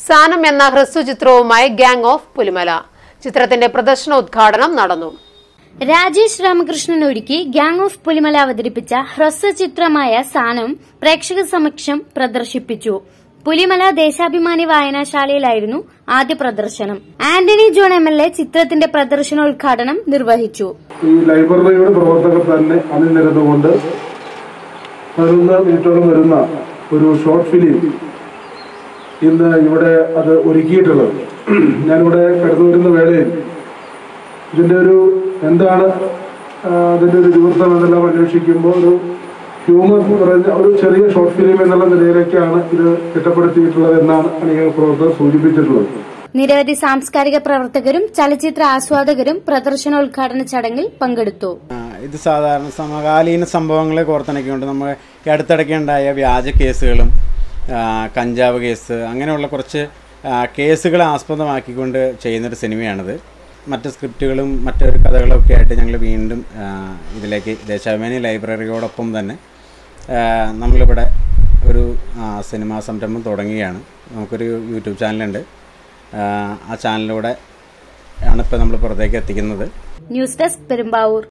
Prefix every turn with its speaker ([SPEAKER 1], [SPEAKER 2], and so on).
[SPEAKER 1] സാനം എന്ന ഹ്രസ്വചിത്രവുമായി gang of Pulimala ചിത്രത്തിന്റെ പ്രദർശനോദ്ഘാടനം നടന്നു
[SPEAKER 2] രാജേഷ് രാമകൃഷ്ണൻ ഒരുക്കി ഗാങ് ഓഫ് പുലിമല അവതരിപ്പിച്ച ഹ്രസ്വചിത്രമായ സാനം പ്രേക്ഷക സമക്ഷം പ്രദർശിപ്പിച്ചു പുലിമല ദേശാഭിമാനി വായനശാലയിലായിരുന്നു ആദ്യ പ്രദർശനം Antony John M L A ചിത്രത്തിന്റെ പ്രദർശനോദ്ഘാടനം നിർവഹിച്ചു
[SPEAKER 3] ഈ ലൈബ്രറിയുടെ പ്രവർത്തകർ തന്നെ അണിനിരന്നുകൊണ്ട് പതിനൊന്ന് മിനിറ്റോളം വരുന്ന ഒരു ഷോർട്ട് ഫിലിം ഇന്ന് ഇവിടെ അത് ഒരുക്കിയിട്ടുള്ളത് ഞാനിവിടെ കടന്നു വരുന്ന വേളയിൽ ഇതിൻ്റെ ഒരു എന്താണ് ആ, അതിൻ്റെ ഒരു ഇതിവൃത്തം എന്നെല്ലാം അന്വേഷിക്കുമ്പോൾ ഒരു ഹ്യൂമർ എന്ന് പറഞ്ഞ ഒരു ചെറിയ ഷോർട്ട് ഫിലിം എന്നുള്ള നിലയിലേക്കാണ് ഇത് തിട്ടപ്പെടുത്തിയിട്ടുള്ളത് എന്നാണ് അണിയക പ്രവർത്തകർ സൂചിപ്പിച്ചിട്ടുള്ളത്
[SPEAKER 2] നിരവധി സാംസ്കാരിക പ്രവർത്തകരും ചലച്ചിത്ര ആസ്വാദകരും പ്രദർശനോദ്ഘാടന ചടങ്ങിൽ പങ്കെടുത്തു
[SPEAKER 4] ആ, ഇത് സാധാരണ സമകാലീന സംഭവങ്ങളെ കോർത്തിണക്കിക്കൊണ്ട് നമ്മൾ ഈ അടുത്തിടയ്ക്ക് ഉണ്ടായ വ്യാജ കേസുകളും ആ, കഞ്ചാവ് കേസ് അങ്ങനെയുള്ള കുറച്ച് ആ, കേസുകളെ ആസ്പദമാക്കിക്കൊണ്ട് ചെയ്യുന്നൊരു സിനിമയാണിത് മറ്റ് സ്ക്രിപ്റ്റുകളും മറ്റൊരു കഥകളൊക്കെ ആയിട്ട് ഞങ്ങൾ വീണ്ടും ആ, ഇതിലേക്ക് ദേശാഭിമാനി ലൈബ്രറിയോടൊപ്പം തന്നെ ആ, നമ്മളിവിടെ ഒരു ആ, സിനിമാ സംരംഭം തുടങ്ങുകയാണ് നമുക്കൊരു യൂട്യൂബ് ചാനലുണ്ട് ആ, ആ ചാനലിലൂടെ ആണ് ഇപ്പോൾ നമ്മൾ പുറത്തേക്ക് എത്തിക്കുന്നത്
[SPEAKER 2] ന്യൂസ് ഡെസ്ക് പെരുമ്പാവൂർ